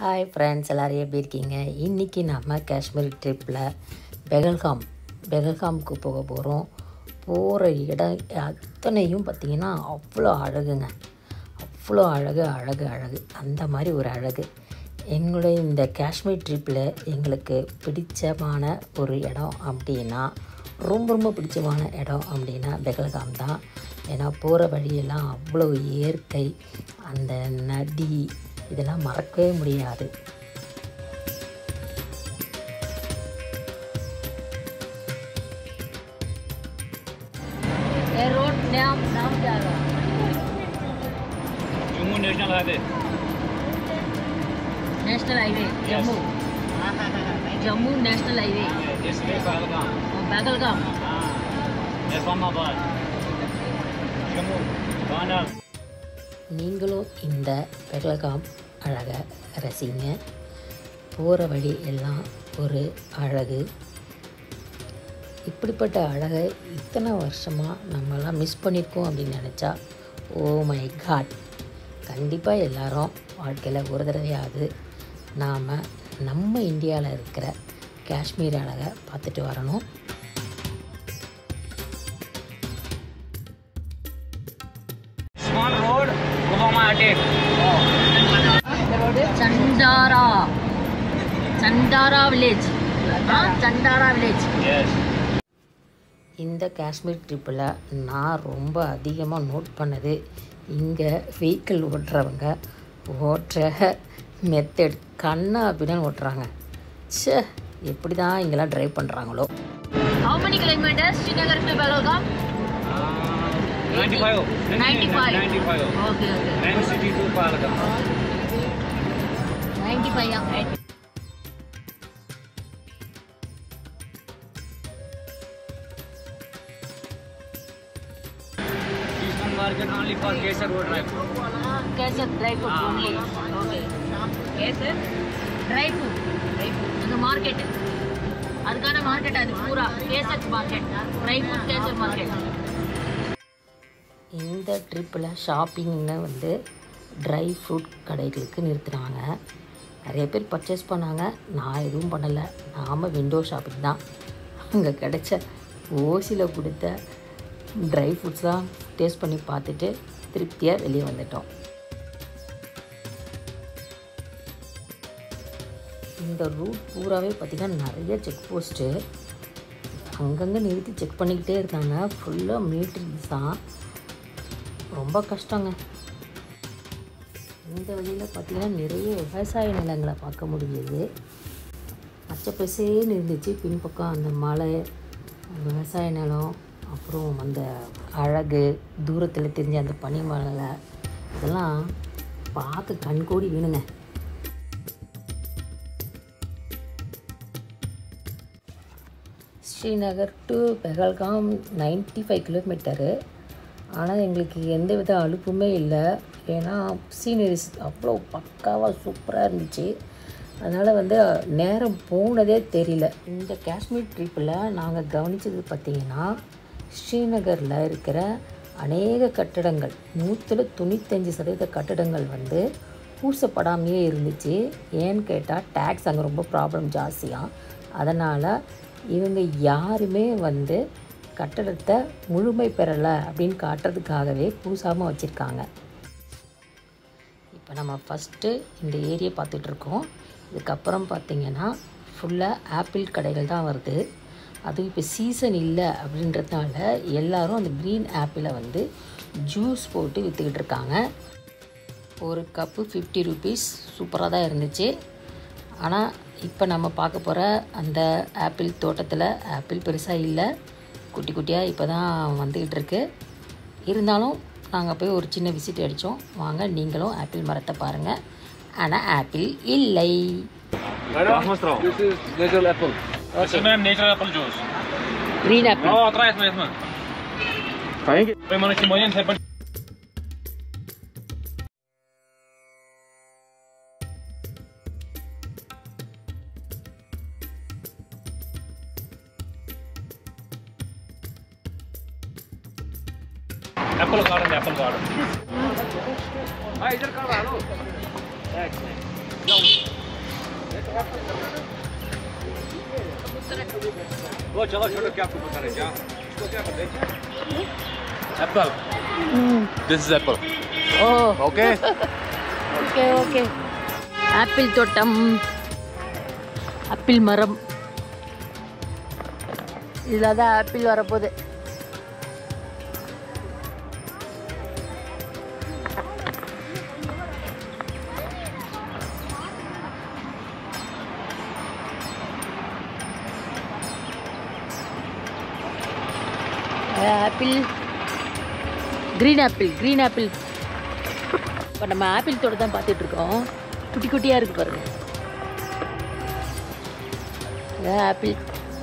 Hi friends எல்லோரும் எப்படி இருக்கீங்க இன்றைக்கி நம்ம காஷ்மீர் ட்ரிப்பில் பெகல்காம் பெகல்காமுக்கு போக போகிறோம் போகிற இடம் அத்தனையும் பார்த்திங்கன்னா அவ்வளோ அழகுங்க அவ்வளோ அழகு அழகு அழகு அந்த மாதிரி ஒரு அழகு எங்களுடைய இந்த காஷ்மீர் ட்ரிப்பில் எங்களுக்கு பிடிச்சமான ஒரு இடம் அப்படின்னா ரொம்ப ரொம்ப பிடிச்சமான இடம் அப்படின்னா பெகல்காம் தான் ஏன்னா போகிற வழியெல்லாம் அவ்வளோ இயற்கை அந்த நதி இதெல்லாம் மறக்கவே முடியாது रोड नाम नाम क्या है Jammu national highway national highway Jammu Jammu national highway इसमें पहलगाम पहलगाम इस्लामाबाद जम्मू कांडा நீங்களும் இந்த பெகலகாம் அழகை ரசிங்க போகிற வழி எல்லாம் ஒரு அழகு இப்படிப்பட்ட அழகை இத்தனை வருஷமாக நம்மலாம் மிஸ் பண்ணியிருக்கோம் அப்படின்னு நினச்சா ஓ மை காட் கண்டிப்பாக எல்லாரும் வாழ்க்கையில் ஒரு தடவையாவது நாம் நம்ம இந்தியாவில் இருக்கிற காஷ்மீர் அழகை பார்த்துட்டு வரணும் स्मॉल रोड गुलामा attack Chandara Chandara village Chandara village yes இந்த காஷ்மீர் ட்ரிப்பில் நான் ரொம்ப அதிகமாக நோட் பண்ணது இங்கே வெஹிக்கிள் ஓட்டுறவங்க ஓட்டுற மெத்தட் கண்ணா அப்படின்னு ஓட்டுறாங்க ச்சே எப்படி தான் இங்கெல்லாம் ட்ரைவ் பண்ணுறாங்களோ How many kilometers Srinagar to Belgaum? 95 95. 95 Okay, okay. main city to Pahalgam 95 yeah. Eastern market only for Kesar road drive kesar dry fruit only okay kesar dry fruit dry fruit இது மார்க்கெட் அதுக்கான மார்க்கெட் அது பூரா kesar market dry fruit kesar market இந்த ட்ரிப்பில் ஷாப்பிங்னு வந்து dry fruit கடைகளுக்கு நிறுத்துனாங்க நிறைய பேர் பர்ச்சேஸ் பண்ணாங்க நான் எதுவும் பண்ணலை நாம் விண்டோ ஷாப்பிங் தான் அங்கே கிடைச்ச ஓசியில் கொடுத்த ட்ரை ஃப்ரூட்ஸ்லாம் டேஸ்ட் பண்ணி பார்த்துட்டு திருப்தியாக வெளியே வந்துட்டோம் இந்த ரூட் பூராவே பார்த்திங்கன்னா நிறைய செக் போஸ்ட்டு அங்கங்கே நிறுத்தி செக் பண்ணிக்கிட்டே இருந்தாங்க ஃபுல்லாக மிலிட்ரிஸ் தான் ரொம்ப கஷ்டங்க இந்த வழியில் பார்த்திங்கன்னா நிறைய விவசாய நிலங்களை பார்க்க முடியுது பச்சை பசேன்னு இருந்துச்சு பின்பக்கம் அந்த மலை விவசாய நிலம் அப்புறம் அந்த அழகு தூரத்தில் தெரிஞ்ச அந்த பனிமலை இதெல்லாம் பார்க்க கண்கூடி வேணுங்க Srinagar to Pahalgam 95 five kilometre ஆனால் எங்களுக்கு எந்த வித அலுப்புமே இல்லை ஏன்னா சீனரிஸ் அவ்வளோ பக்காவாக சூப்பராக இருந்துச்சு அதனால் வந்து நேரம் போனதே தெரியல இந்த காஷ்மீர் ட்ரிப்பில் நாங்கள் கவனித்தது பார்த்திங்கன்னா ஸ்ரீநகரில் இருக்கிற அநேக கட்டடங்கள் நூற்றில் தொண்ணூத்தஞ்சு சதவீத கட்டடங்கள் வந்து பூசப்படாமையே இருந்துச்சு ஏன்னு கேட்டால் டேக்ஸ் அங்கே ரொம்ப ப்ராப்ளம் ஜாஸ்தியாக அதனால் இவங்க யாருமே வந்து கட்டடத்தை முழுமை பெறலை அப்படின்னு காட்டுறதுக்காகவே பூசாமல் வச்சுருக்காங்க இப்போ நம்ம ஃபஸ்ட்டு இந்த ஏரியா பார்த்துட்ருக்கோம் இதுக்கப்புறம் பார்த்திங்கன்னா ஃபுல்லாக ஆப்பிள் கடைகள் தான் வருது அதுவும் இப்போ சீசன் இல்லை அப்படின்றதுனால எல்லாரும் அந்த க்ரீன் ஆப்பிளை வந்து ஜூஸ் போட்டு விற்றுக்கிட்டு இருக்காங்க ஒரு கப்பு ஃபிஃப்டி ருபீஸ் சூப்பராக தான் இருந்துச்சு ஆனால் இப்போ நம்ம பார்க்க போகிற அந்த ஆப்பிள் தோட்டத்தில் ஆப்பிள் பெருசாக இல்லை குட்டி குட்டியாக இப்போ தான் வந்துக்கிட்டு இருக்கு இருந்தாலும் நாங்கள் போய் ஒரு சின்ன விசிட் அடித்தோம் வாங்க நீங்களும் ஆப்பிள் மரத்தை பாருங்கள் ஆனால் ஆப்பிள் இல்லை This is natural apple. اسمه ma'am natural apple juice green apple اه طلع اسمه اسمه खाएंगे طيب ما نسي موين سيبن एप्पल गार्डन एप्पल गार्डन हाँ इधर कर रहा लो वो चलो छोटो क्या आपको बता रहे क्या इसको क्या कहते हैं apple this is apple oh okay okay okay apple தோட்டம் ஆப்பிள் மரம் இதில் தான் ஆப்பிள் வரப்போகுது apple green apple green apple இப்போ நம்ம ஆப்பிள் தோட்டம் தான் பார்த்துட்டு இருக்கோம் குட்டி குட்டியாக இருக்கு பாருங்க இதான் ஆப்பிள்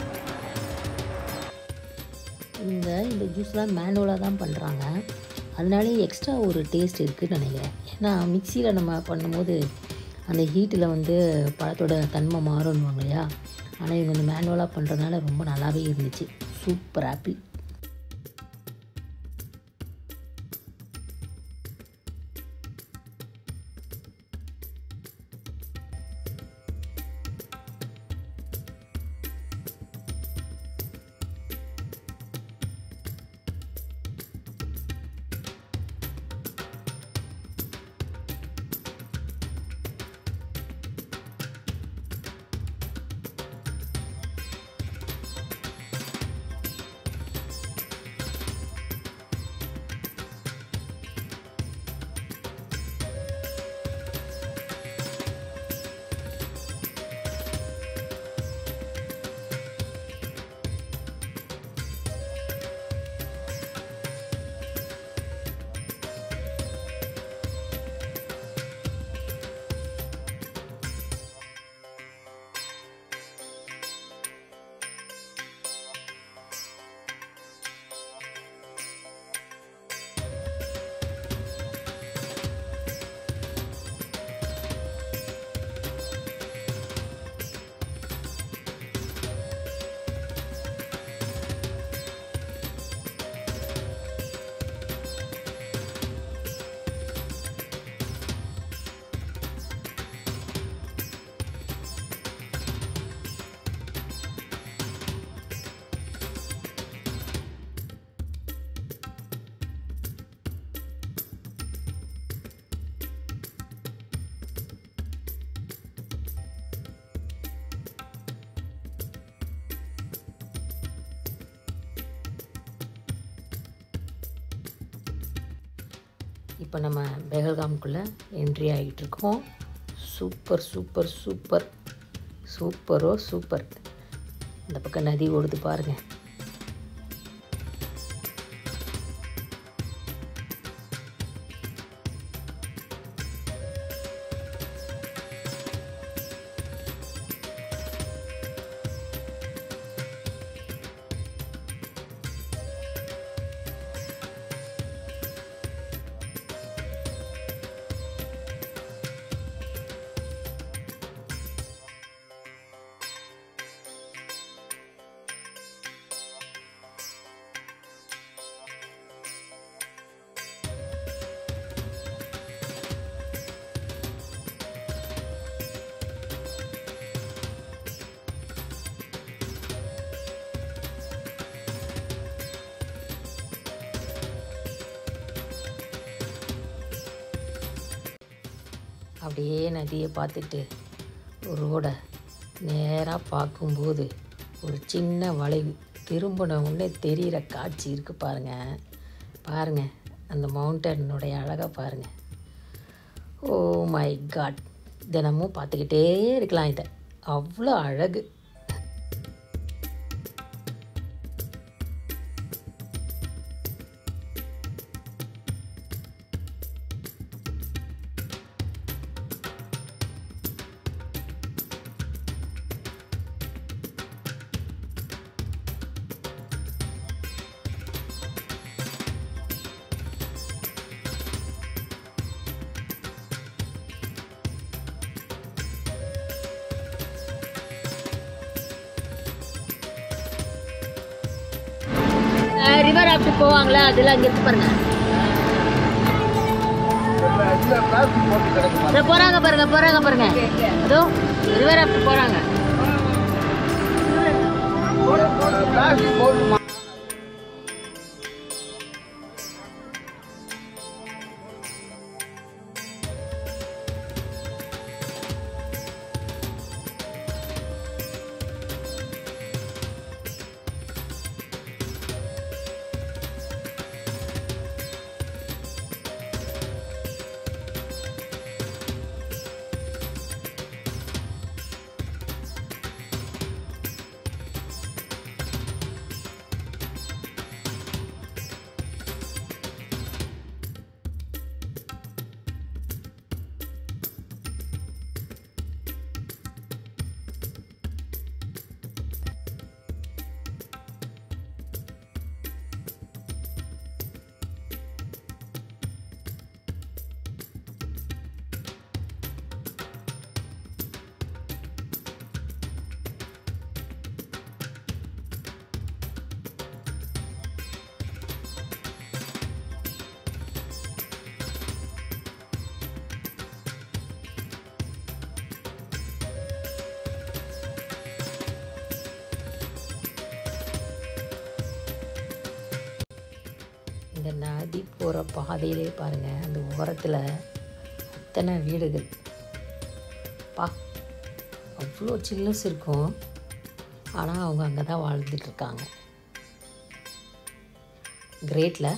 இந்த இந்த ஜூஸ்லாம் மேனுவலாக தான் பண்ணுறாங்க அதனாலே எக்ஸ்ட்ரா ஒரு டேஸ்ட் இருக்குதுன்னு நினைக்கிறேன் ஏன்னா மிக்சியில் நம்ம பண்ணும்போது அந்த ஹீட்டில் வந்து பழத்தோட தன்மை மாறும்னுவாங்க இல்லையா ஆனால் இவங்க இந்த மேனுவலாக பண்ணுறதுனால ரொம்ப நல்லாவே இருந்துச்சு சூப்பர் ஆப்பிள் இப்போ நம்ம பெஹல்காம்குள்ளே என்ட்ரி ஆகிட்டு இருக்கோம் சூப்பர் சூப்பர் சூப்பர் சூப்பரோ சூப்பர் இந்த பக்கம் நதி ஓடுது பாருங்கள் அப்படியே நதியை பார்த்துட்டு ரோடை நேராக பார்க்கும்போது ஒரு சின்ன வளைவு திரும்பின உடனே தெரிகிற காட்சி இருக்குது பாருங்கள் பாருங்கள் அந்த மவுண்டனுடைய அழகை பாருங்கள் ஓ மை காட் தினமும் பார்த்துக்கிட்டே இருக்கலாம் இதை அவ்வளோ அழகு ரிவர் ஆப்ட் போவாங்களா அதெல்லாம் அங்கே இருக்கு பாருங்க இதோ போறாங்க பாருங்க போறாங்க பாருங்க அதோ ரிவர் ஆஃப்டர் போறாங்க இந்த நதி போகிற பாதையிலே பாருங்கள் அந்த ஓரத்தில் அத்தனை வீடுகள் பா அவ்வளோ சில்னஸ் இருக்கும் ஆனால் அவங்க அங்கே தான் வாழ்ந்துட்டு இருக்காங்க கிரேட்டில்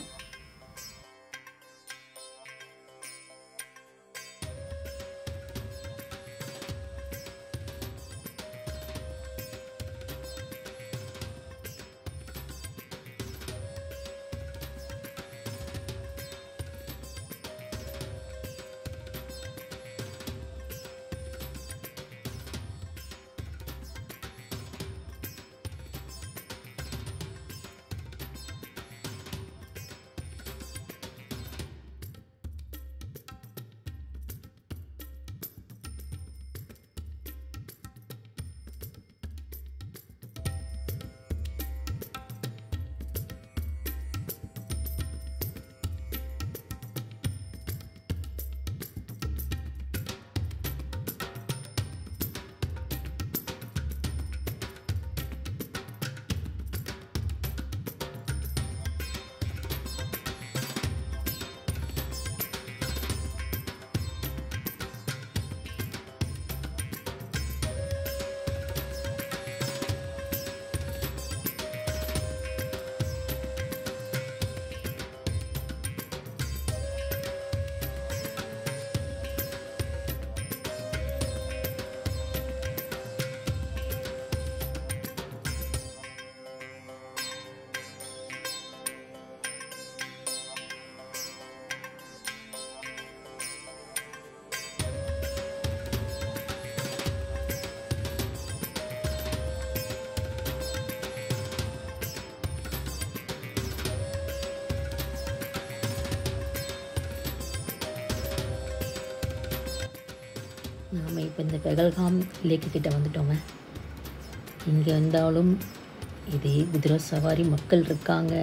நாம் இப்போ இந்த பெகல்காம் லேக்கு கிட்ட வந்துட்டோங்க இங்கே வந்தாலும் இதே குதிரை சவாரி மக்கள் இருக்காங்க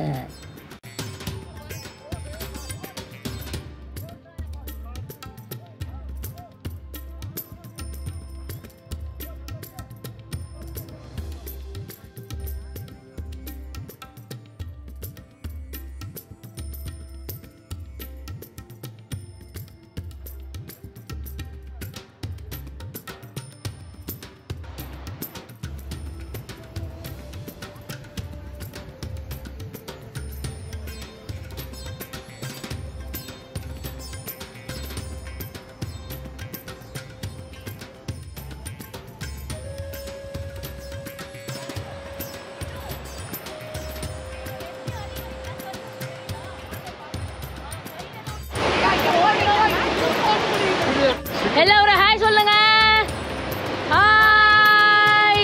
எல்லாம் ஒரு ஹாய் சொல்லுங்க ஹாய்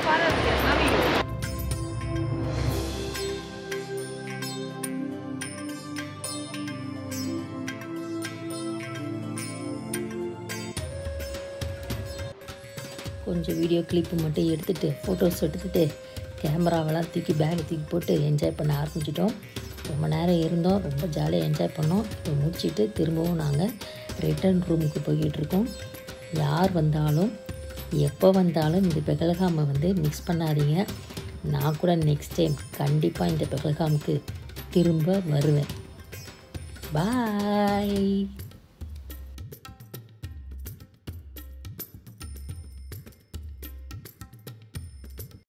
கொஞ்சம் வீடியோ கிளிப்பு மட்டும் எடுத்துட்டு ஃபோட்டோஸ் எடுத்துட்டு கேமராவெல்லாம் தூக்கி பேக் தூக்கி போட்டு என்ஜாய் பண்ண ஆரம்பிச்சிட்டோம் ரொம்ப நேரம் இருந்தோம் ரொம்ப ஜாலியாக என்ஜாய் பண்ணோம் இப்போ முடிச்சிட்டு திரும்பவும் நாங்கள் ரிட்டர்ன் ரூமுக்கு போய்கிட்டு இருக்கோம் யார் வந்தாலும் எப்போ வந்தாலும் இந்த பெகல்காமை வந்து மிக்ஸ் பண்ணாதீங்க நான் கூட நெக்ஸ்ட் டைம் கண்டிப்பாக இந்த பெகல்காமுக்கு திரும்ப வருவேன் பாய்